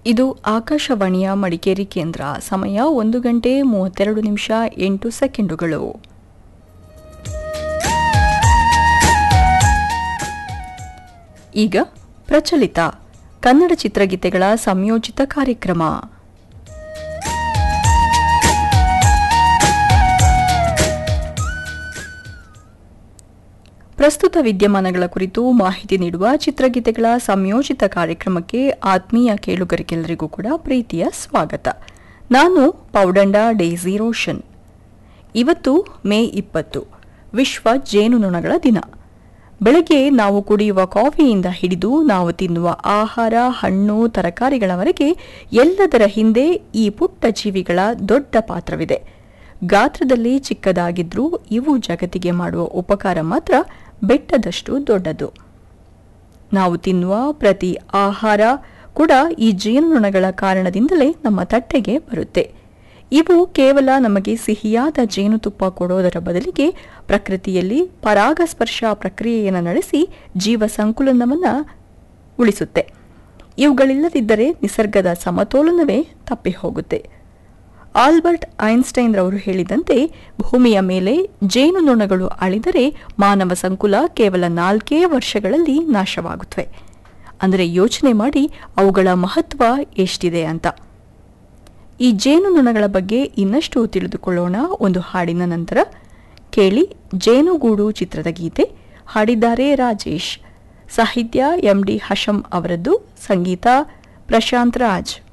ಇದು ಆಕಾಶವಾಣಿಯ ಮಡಿಕೇರಿ ಕೇಂದ್ರ ಸಮಯ ಒಂದು ಗಂಟೆ ಮೂವತ್ತೆರಡು ನಿಮಿಷ ಎಂಟು ಸೆಕೆಂಡುಗಳು ಈಗ ಪ್ರಚಲಿತ ಕನ್ನಡ ಚಿತ್ರಗೀತೆಗಳ ಸಂಯೋಜಿತ ಕಾರ್ಯಕ್ರಮ ಪ್ರಸ್ತುತ ವಿದ್ಯಮಾನಗಳ ಕುರಿತು ಮಾಹಿತಿ ನೀಡುವ ಚಿತ್ರಗೀತೆಗಳ ಸಂಯೋಜಿತ ಕಾರ್ಯಕ್ರಮಕ್ಕೆ ಆತ್ಮೀಯ ಕೇಳುಗರಿಗೆಲ್ಲರಿಗೂ ಕೂಡ ಪ್ರೀತಿಯ ಸ್ವಾಗತ ನಾನು ಪೌಡಂಡ ಡೇಸಿ ರೋಷನ್ ಇವತ್ತು ಮೇ ಇಪ್ಪತ್ತು ವಿಶ್ವ ಜೇನುನೊಣಗಳ ದಿನ ಬೆಳಗ್ಗೆ ನಾವು ಕುಡಿಯುವ ಕಾಫಿಯಿಂದ ಹಿಡಿದು ನಾವು ತಿನ್ನುವ ಆಹಾರ ಹಣ್ಣು ತರಕಾರಿಗಳವರೆಗೆ ಎಲ್ಲದರ ಹಿಂದೆ ಈ ಪುಟ್ಟ ಜೀವಿಗಳ ದೊಡ್ಡ ಪಾತ್ರವಿದೆ ಗಾತ್ರದಲ್ಲಿ ಚಿಕ್ಕದಾಗಿದ್ರೂ ಇವು ಜಗತ್ತಿಗೆ ಮಾಡುವ ಉಪಕಾರ ಮಾತ್ರ ಬೆಟ್ಟದಷ್ಟು ದೊಡ್ಡದು ನಾವು ತಿನ್ನುವ ಪ್ರತಿ ಆಹಾರ ಕೂಡ ಈ ಜೇನುನೊಣಗಳ ಕಾರಣದಿಂದಲೇ ನಮ್ಮ ತಟ್ಟೆಗೆ ಬರುತ್ತೆ ಇವು ಕೇವಲ ನಮಗೆ ಸಿಹಿಯಾದ ಜೇನುತುಪ್ಪ ಕೊಡೋದರ ಬದಲಿಗೆ ಪ್ರಕೃತಿಯಲ್ಲಿ ಪರಾಗಸ್ಪರ್ಶ ಪ್ರಕ್ರಿಯೆಯನ್ನು ನಡೆಸಿ ಜೀವ ಸಂಕುಲನವನ್ನು ಉಳಿಸುತ್ತೆ ಇವುಗಳಿಲ್ಲದಿದ್ದರೆ ನಿಸರ್ಗದ ಸಮತೋಲನವೇ ತಪ್ಪಿ ಹೋಗುತ್ತೆ ಆಲ್ಬರ್ಟ್ ಐನ್ಸ್ಟೈನ್ ರವರು ಹೇಳಿದಂತೆ ಭೂಮಿಯ ಮೇಲೆ ಜೇನುನೊಣಗಳು ಅಳಿದರೆ ಮಾನವ ಸಂಕುಲ ಕೇವಲ ನಾಲ್ಕೇ ವರ್ಷಗಳಲ್ಲಿ ನಾಶವಾಗುತ್ತವೆ ಅಂದರೆ ಯೋಚನೆ ಮಾಡಿ ಅವುಗಳ ಮಹತ್ವ ಎಷ್ಟಿದೆ ಅಂತ ಈ ಜೇನುನೊಣಗಳ ಬಗ್ಗೆ ಇನ್ನಷ್ಟು ತಿಳಿದುಕೊಳ್ಳೋಣ ಒಂದು ಹಾಡಿನ ನಂತರ ಕೇಳಿ ಜೇನುಗೂಡು ಚಿತ್ರದ ಗೀತೆ ಹಾಡಿದ್ದಾರೆ ರಾಜೇಶ್ ಸಾಹಿತ್ಯ ಎಂ ಡಿ ಹಶಂ ಅವರದ್ದು ಸಂಗೀತ ಪ್ರಶಾಂತ್ ರಾಜ್